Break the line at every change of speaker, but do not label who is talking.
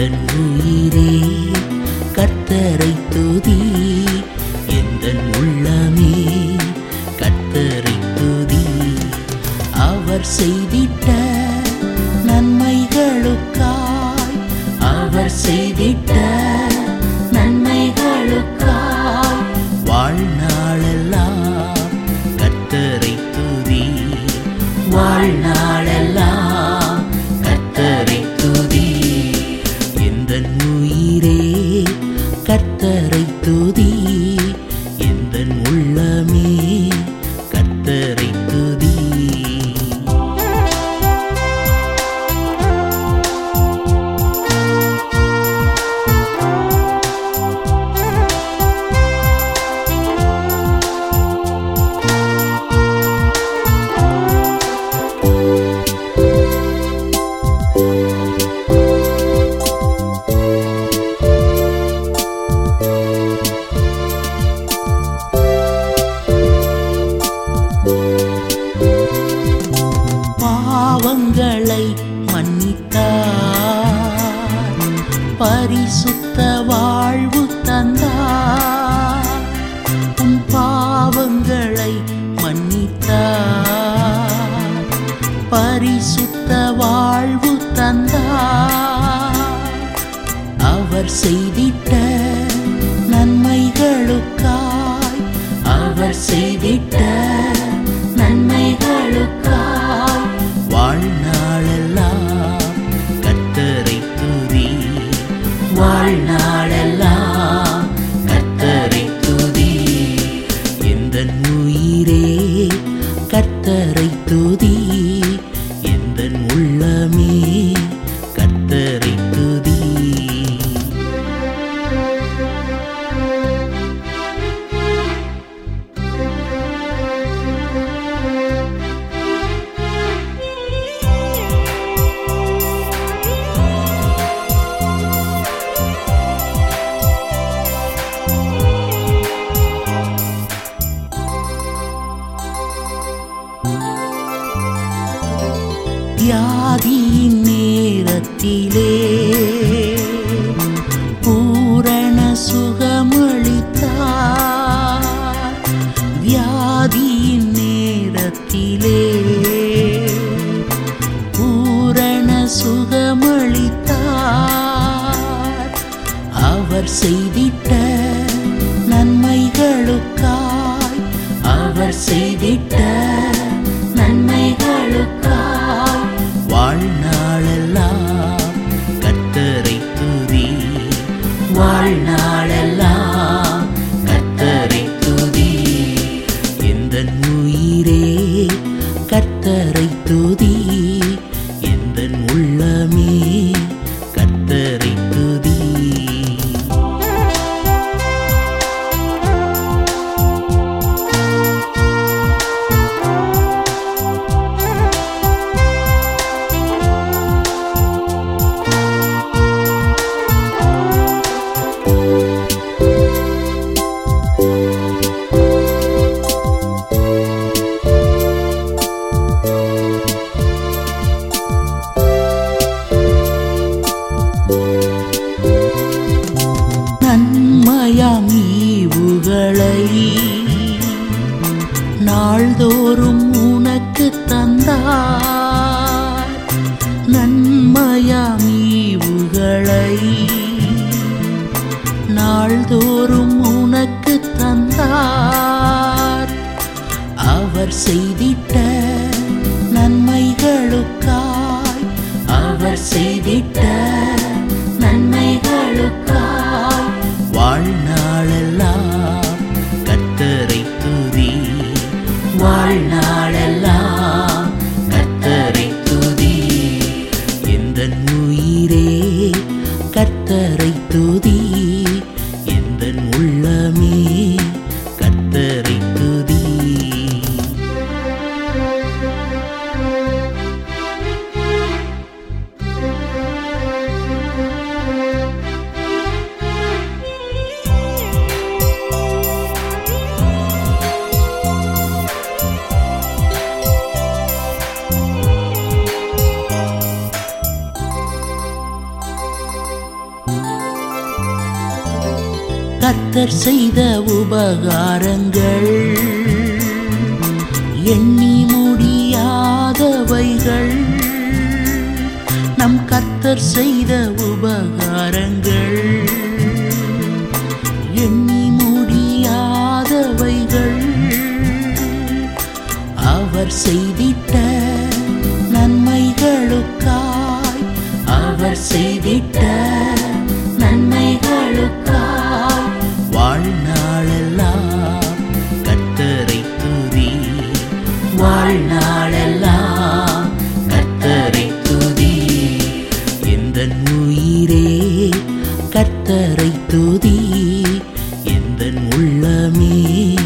எந்தன் உயிரே கர்த்தரை துதி எந்தன் உள்ளமே கர்த்தரை துதி அவர் செய்திட்ட நன்மைகளுக்காய் அவர் செய்திட்ட நன்மைகளுக்காய் வாழ்நாளெல்லாம் கர்த்தரை துதி வாழ்நாளெல்லாம் கர்த்தரை துதி எந்தன் உயிரே கர்த்தரை துதி எந்தன் உள்ளமே கர்த்தரை துதி பாவங்களை மன்னித்தார் பரிசுத்த வாழ்வு தந்தார் உன் பாவங்களை மன்னித்தார் பரிசுத்த வாழ்வு தந்தார் அவர் செய்திட்ட நன்மைகளுக்காய் அவர் செய்திட்ட நன்மைகளுக்காய் வாழ்நாளெல்லாம் கர்த்தரை துதி வாழ்நாளெல்லாம் கர்த்தரை துதி எந்தன் உயிரே கர்த்தரை துதி எந்தன் உள்ளமே கர்த்தரை துதி தியாகியின் நேரத்திலே பூரண சுகமளித்தார் வியாதியின் நேரத்திலே பூரண சுகமளித்தார் அவர் செய்திட்ட நன்மைகளுக்காய் அவர் செய்திட்ட நன்மைகளுக்காய் வாழ்நாளெல்லாம் கர்த்தரை துதி வாழ்நாளெல்லாம் கர்த்தரை துதி எந்தன் உயிரே கர்த்தரை துதி எந்தன் உள்ளமே கர்த்தரை துதி நன்மையாம் ஈவுகளை நாள்தோறும் உனக்கு தந்தார் நன்மையாம் ஈவுகளை நாள்தோறும் உனக்கு தந்தார் அவர் செய்திட்ட நன்மைகளுக்காய் அவர் செய்திட்ட நன்மைகளுக்காய் வாழ்நாளெல்லாம் கர்த்தரை துதி வாழ்நாளெல்லாம் கர்த்தரை துதி எந்தன் உயிரே கர்த்தரை துதி எந்தன் உள்ளமே கர்த்தரை துதி கர்த்தர் செய்த உபகாரங்கள் எண்ணி முடியாதவைகள் நம் கர்த்தர் செய்த உபகாரங்கள் எண்ணி முடியாதவைகள் அவர் செய்திட்ட நன்மைகளுக்காய் அவர் செய்திட்ட நன்மைகளுக்காய் வாழ்நாளெல்லாம் கர்த்தரை துதி வாழ்நாளெல்லாம் கர்த்தரை துதி எந்த உயிரே கர்த்தரை துதி எந்த உள்ளமே